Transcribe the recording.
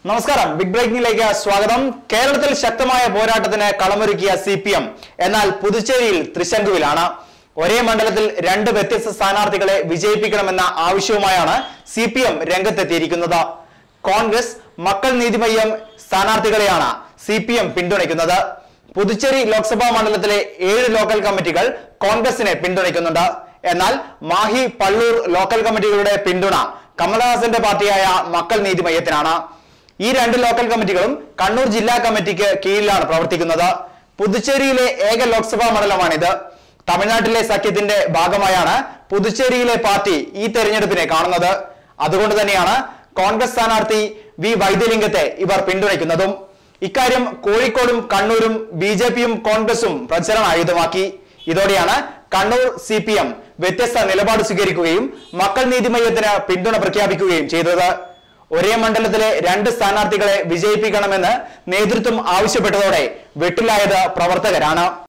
നമസ്കാരം ബിഗ് ബ്രേക്കിംഗിലേക്ക് സ്വാഗതം കേരളത്തിൽ ശക്തമായ പോരാട്ടത്തിന് കളമൊരുക്കിയ സി പി എം എന്നാൽ പുതുച്ചേരിയിൽ തൃശങ്കുവിലാണ് ഒരേ മണ്ഡലത്തിൽ രണ്ട് വ്യത്യസ്ത സ്ഥാനാർത്ഥികളെ വിജയിപ്പിക്കണമെന്ന ആവശ്യവുമായാണ് സി പി എം രംഗത്തെത്തിയിരിക്കുന്നത് കോൺഗ്രസ് മക്കൾ നീതിമയ്യം സ്ഥാനാർത്ഥികളെയാണ് സി പി എം പിന്തുണയ്ക്കുന്നത് പുതുച്ചേരി ലോക്സഭാ മണ്ഡലത്തിലെ ഏഴ് ലോക്കൽ കമ്മിറ്റികൾ കോൺഗ്രസിനെ പിന്തുണയ്ക്കുന്നുണ്ട് എന്നാൽ മാഹി പള്ളൂർ ലോക്കൽ കമ്മിറ്റികളുടെ പിന്തുണ കമലഹാസന്റെ പാർട്ടിയായ മക്കൾ നീതിമയ്യത്തിനാണ് ഈ രണ്ട് ലോക്കൽ കമ്മിറ്റികളും കണ്ണൂർ ജില്ലാ കമ്മിറ്റിക്ക് കീഴിലാണ് പ്രവർത്തിക്കുന്നത് പുതുച്ചേരിയിലെ ഏക ലോക്സഭാ മണ്ഡലമാണിത് തമിഴ്നാട്ടിലെ സഖ്യത്തിന്റെ ഭാഗമായാണ് പുതുച്ചേരിയിലെ പാർട്ടി ഈ തെരഞ്ഞെടുപ്പിനെ കാണുന്നത് അതുകൊണ്ട് തന്നെയാണ് കോൺഗ്രസ് സ്ഥാനാർത്ഥി വി വൈദ്യലിംഗത്തെ ഇവർ പിന്തുണയ്ക്കുന്നതും ഇക്കാര്യം കോഴിക്കോടും കണ്ണൂരും ബി ജെ പിയും കോൺഗ്രസും പ്രചരണ ആയുധമാക്കി ഇതോടെയാണ് കണ്ണൂർ സി പി എം വ്യത്യസ്ത നിലപാട് സ്വീകരിക്കുകയും മക്കൾ നീതിമയ്യത്തിന് പിന്തുണ പ്രഖ്യാപിക്കുകയും ചെയ്തത് ഒരേ മണ്ഡലത്തിലെ രണ്ട് സ്ഥാനാർത്ഥികളെ വിജയിപ്പിക്കണമെന്ന് നേതൃത്വം ആവശ്യപ്പെട്ടതോടെ വെട്ടിലായത് പ്രവർത്തകരാണ്